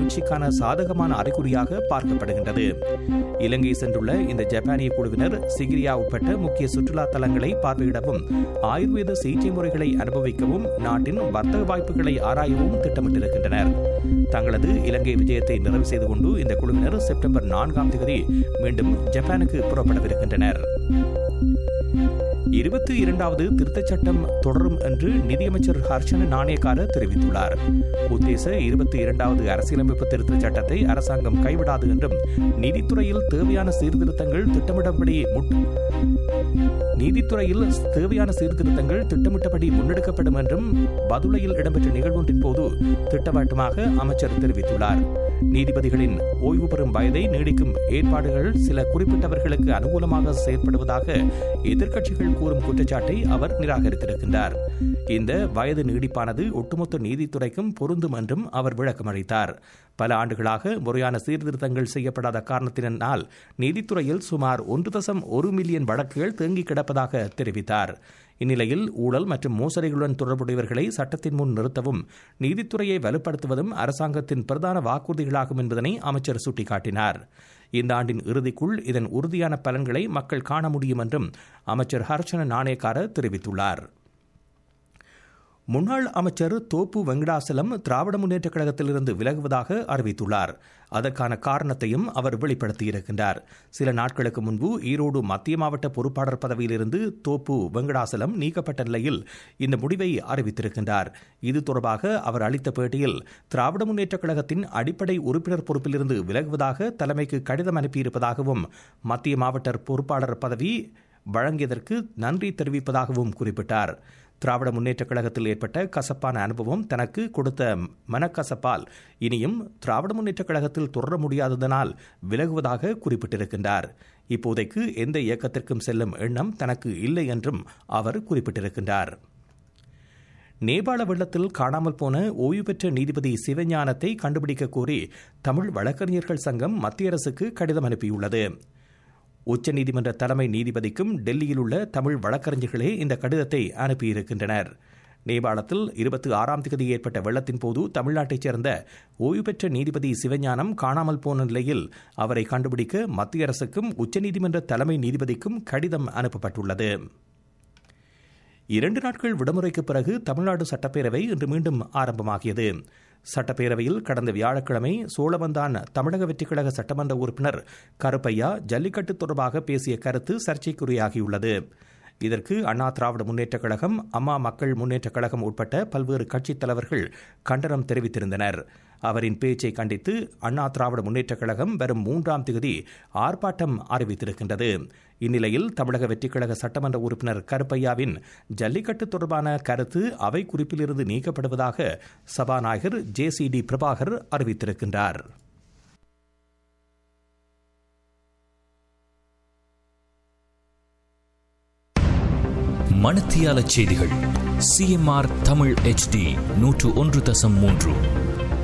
புரட்சிக்கான சாதகமான அறிகுறியாக பார்க்கப்படுகின்றது இலங்கை சென்றுள்ள இந்த ஜப்பானிய குழுவினர் சிகிரியா உட்பட்ட முக்கிய சுற்றுலா தலங்களை பார்வையிடவும் ஆயுர்வேத சிகிச்சை முறைகளை அனுபவிக்கவும் நாட்டின் வர்த்தக வாய்ப்புகளை ஆராயவும் திட்டமிட்டிருக்கின்றனர் தங்களது இலங்கை விஜயத்தை நிறைவு செய்து கொண்டு இந்த குழுவினர் செப்டம்பர் நான்காம் தேதி மீண்டும் ஜப்பானுக்கு புறப்படவிருக்கின்றனர் இருபத்தி இரண்டாவது திருத்தச் சட்டம் தொடரும் என்று நிதியமைச்சர் ஹர்ஷன நாணயக்கார தெரிவித்துள்ளார் உத்தேச இருபத்தி இரண்டாவது அரசியலமைப்பு திருத்தச் சட்டத்தை அரசாங்கம் கைவிடாது என்றும் நீதித்துறையில் தேவையான சீர்திருத்தங்கள் திட்டமிடப்படி நீதித்துறையில் தேவையான சீர்திருத்தங்கள் திட்டமிட்டபடி முன்னெடுக்கப்படும் என்றும் பதுளையில் இடம்பெற்ற நிகழ்வொன்றின் போது திட்டவட்டமாக அமைச்சர் தெரிவித்துள்ளார் நீதிபதிகளின் ஓய்வு பெறும் வயதை நீடிக்கும் ஏற்பாடுகள் சில குறிப்பிட்டவர்களுக்கு அனுகூலமாக செயற்படுவதாக எதிர்க்கட்சிகள் கூறும் குற்றச்சாட்டை அவர் நிராகரித்திருக்கின்றார் இந்த வயது நீடிப்பானது ஒட்டுமொத்த நீதித்துறைக்கும் பொருந்தும் என்றும் அவர் விளக்கமளித்தார் பல ஆண்டுகளாக முறையான சீர்திருத்தங்கள் செய்யப்படாத காரணத்தினால் நீதித்துறையில் சுமார் ஒன்று தசம் ஒரு மில்லியன் வழக்குகள் தேங்கி கிடப்பதாக தெரிவித்தார் இந்நிலையில் ஊழல் மற்றும் மோசடிகளுடன் தொடர்புடையவர்களை சட்டத்தின் முன் நிறுத்தவும் நீதித்துறையை வலுப்படுத்துவதும் அரசாங்கத்தின் பிரதான வாக்குறுதிகளாகும் என்பதனை அமைச்சர் சுட்டிக்காட்டினார் இந்த ஆண்டின் இறுதிக்குள் இதன் உறுதியான பலன்களை மக்கள் காண முடியும் என்றும் அமைச்சர் ஹர்ஷன நாணயக்கார தெரிவித்துள்ளார் முன்னாள் அமைச்சர் தோப்பு வெங்கடாசலம் திராவிட முன்னேற்றக் கழகத்திலிருந்து விலகுவதாக அறிவித்துள்ளார் அதற்கான காரணத்தையும் அவர் வெளிப்படுத்தியிருக்கின்றார் சில நாட்களுக்கு முன்பு ஈரோடு மத்திய மாவட்ட பொறுப்பாளர் பதவியிலிருந்து தோப்பு வெங்கடாசலம் நீக்கப்பட்ட நிலையில் இந்த முடிவை அறிவித்திருக்கின்றார் இது தொடர்பாக அவர் அளித்த பேட்டியில் திராவிட முன்னேற்றக் கழகத்தின் அடிப்படை உறுப்பினர் பொறுப்பிலிருந்து விலகுவதாக தலைமைக்கு கடிதம் அனுப்பியிருப்பதாகவும் மத்திய மாவட்ட பொறுப்பாளர் பதவி வழங்கியதற்கு நன்றி தெரிவிப்பதாகவும் குறிப்பிட்டார் திராவிட முன்னேற்றக் கழகத்தில் ஏற்பட்ட கசப்பான அனுபவம் தனக்கு கொடுத்த மனக்கசப்பால் இனியும் திராவிட முன்னேற்றக் கழகத்தில் தொடர முடியாததனால் விலகுவதாக குறிப்பிட்டிருக்கின்றார் இப்போதைக்கு எந்த இயக்கத்திற்கும் செல்லும் எண்ணம் தனக்கு இல்லை என்றும் அவர் குறிப்பிட்டிருக்கின்றார் நேபாள வெள்ளத்தில் காணாமல் போன ஓய்வு பெற்ற நீதிபதி சிவஞானத்தை கண்டுபிடிக்க கோரி தமிழ் வழக்கறிஞர்கள் சங்கம் மத்திய அரசுக்கு கடிதம் அனுப்பியுள்ளது உச்சநீதிமன்ற தலைமை நீதிபதிக்கும் டெல்லியில் உள்ள தமிழ் வழக்கறிஞர்களே இந்த கடிதத்தை அனுப்பியிருக்கின்றனர் நேபாளத்தில் இருபத்தி ஆறாம் தேதி ஏற்பட்ட வெள்ளத்தின் போது தமிழ்நாட்டைச் சேர்ந்த ஓய்வு பெற்ற நீதிபதி சிவஞானம் காணாமல் போன நிலையில் அவரை கண்டுபிடிக்க மத்திய அரசுக்கும் உச்சநீதிமன்ற தலைமை நீதிபதிக்கும் கடிதம் அனுப்பப்பட்டுள்ளது இரண்டு நாட்கள் விடுமுறைக்கு பிறகு தமிழ்நாடு சட்டப்பேரவை இன்று மீண்டும் ஆரம்பமாகியது சட்டப்பேரவையில் கடந்த வியாழக்கிழமை சோழவந்தான் தமிழக வெற்றிக்கழக சட்டமன்ற உறுப்பினர் கருப்பையா ஜல்லிக்கட்டு தொடர்பாக பேசிய கருத்து சர்ச்சைக்குரியாகியுள்ளது இதற்கு அண்ணா திராவிட முன்னேற்றக் கழகம் அம்மா மக்கள் முன்னேற்றக் கழகம் உட்பட்ட பல்வேறு கட்சித் தலைவர்கள் கண்டனம் தெரிவித்திருந்தனர் அவரின் பேச்சை கண்டித்து அண்ணா திராவிட முன்னேற்றக் கழகம் வரும் மூன்றாம் தேதி ஆர்ப்பாட்டம் அறிவித்திருக்கின்றது இந்நிலையில் தமிழக வெற்றிக்கழக சட்டமன்ற உறுப்பினர் கருப்பையாவின் ஜல்லிக்கட்டு தொடர்பான கருத்து அவை குறிப்பிலிருந்து நீக்கப்படுவதாக சபாநாயகர் ஜே சி டி பிரபாகர் அறிவித்திருக்கின்றார் மணத்தியால செய்திகள் சிஎம்ஆர் தமிழ் ஹெச்டி நூற்று ஒன்று தசம் மூன்று